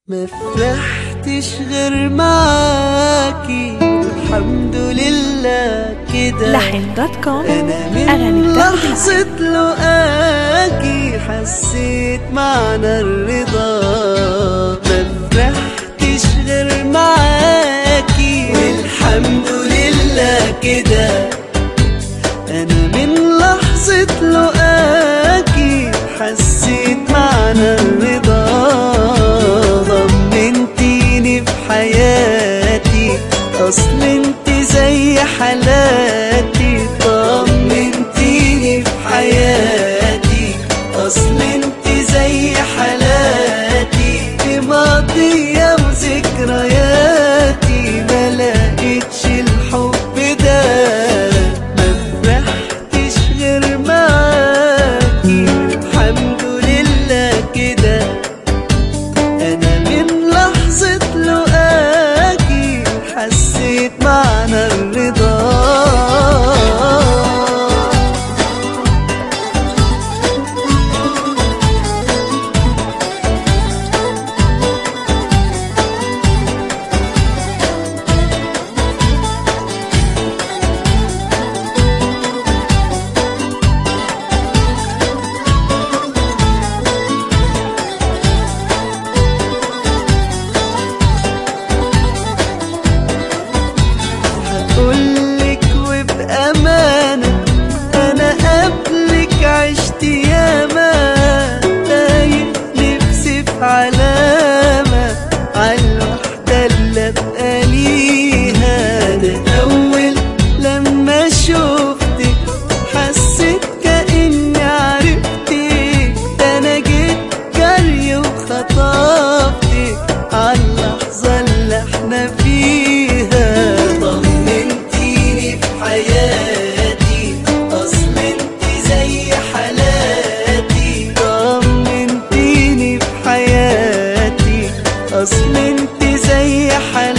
ما فرحتش غير معاكي الحمد لله كده لحن دوت كوم انا من أغاني بتاخد لحظة لقاكي حسيت معنى الرضا ما فرحتش غير معاكي والحمد لله كده انا من لحظة لقاكي حسيت معنى الرضا ضمنتيني في حياتي اصل انت زي حالاتي طمنتيني في حياتي اصل انت زي حالاتي في ماضية وذكرياتي ما لقيتش الحب ده ما فرحتش غير معاكي الحمد لله كده انا من لحظة لقاكي حسيت معنى الرضا هقولك وبأمانة أنا قبلك عشت ياما تايه نفسي في علامة عالوحدة اللي أبقى ليها أنا أول لما شفتك حسيت كأني عرفتك ده أنا جيت جري وخطفتك عاللحظة اللي احنا فيها طمنتيني في حياتي اصل انت زي حالاتي طمنتيني في حياتي اصل انت زي حالاتي